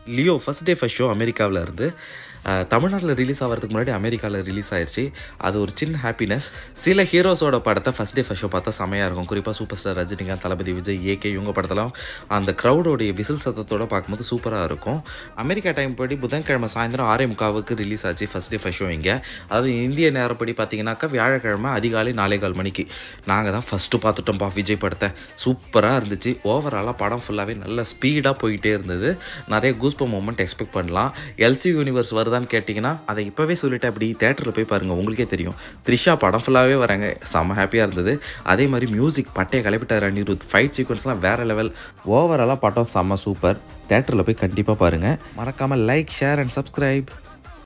Leo first day first show அமெரிக்காவில் இருந்து தமிழ்நாட்டில் ரிலீஸ் ஆகிறதுக்கு முன்னாடி அமெரிக்காவில் ரிலீஸ் ஆயிடுச்சு அது ஒரு சின்ன ஹாப்பினஸ் சில ஹீரோஸோட படத்தை ஃபஸ்ட் டே ஃபஸ்ட் ஷோ பார்த்தா செமையாக இருக்கும் குறிப்பாக super star Rajinikanth Thalapathy Vijay AK இவங்க படத்தெல்லாம் அந்த க்ரௌடோடைய விசில் சத்தத்தோட பார்க்கும்போது சூப்பராக இருக்கும் அமெரிக்கா டைம் படி புதன்கிழமை சாயந்தரம் ஆறே முக்காவுக்கு ரிலீஸ் ஆச்சு ஃபஸ்ட் டே ஃபஸ்ட் ஷோ இங்கே அதாவது இந்திய நேரப்படி பார்த்தீங்கன்னாக்கா வியாழக்கிழமை அதிகாலை நாலே கால் மணிக்கு நாங்கள் தான் ஃபஸ்ட்டு பார்த்துட்டோம்ப்பா விஜய் படத்தை சூப்பராக இருந்துச்சு ஓவராலாக படம் ஃபுல்லாகவே நல்ல ஸ்பீடாக போயிட்டே இருந்தது நிறைய கூஸ்ப மூமெண்ட் எக்ஸ்பெக்ட் பண்ணலாம் எல்சி யூனிவர்ஸ் வருதான்னு கேட்டிங்கன்னா அதை இப்போவே சொல்லிட்டு அப்படி தேட்டரில் போய் பாருங்கள் உங்களுக்கே தெரியும் த்ரிஷா படம் ஃபுல்லாகவே வராங்க செம்ம ஹாப்பியாக இருந்தது அதே மாதிரி மியூசிக் பட்டையை கிளப்பிட்டார் அனிருத் ஃபைட் சீக்வன்ஸ்லாம் வேறு லெவல் ஓவராலாக படம் செம்ம சூப்பர் தேட்டரில் போய் கண்டிப்பாக பாருங்கள் மறக்காமல் லைக் ஷேர் அண்ட் சப்ஸ்கிரைப்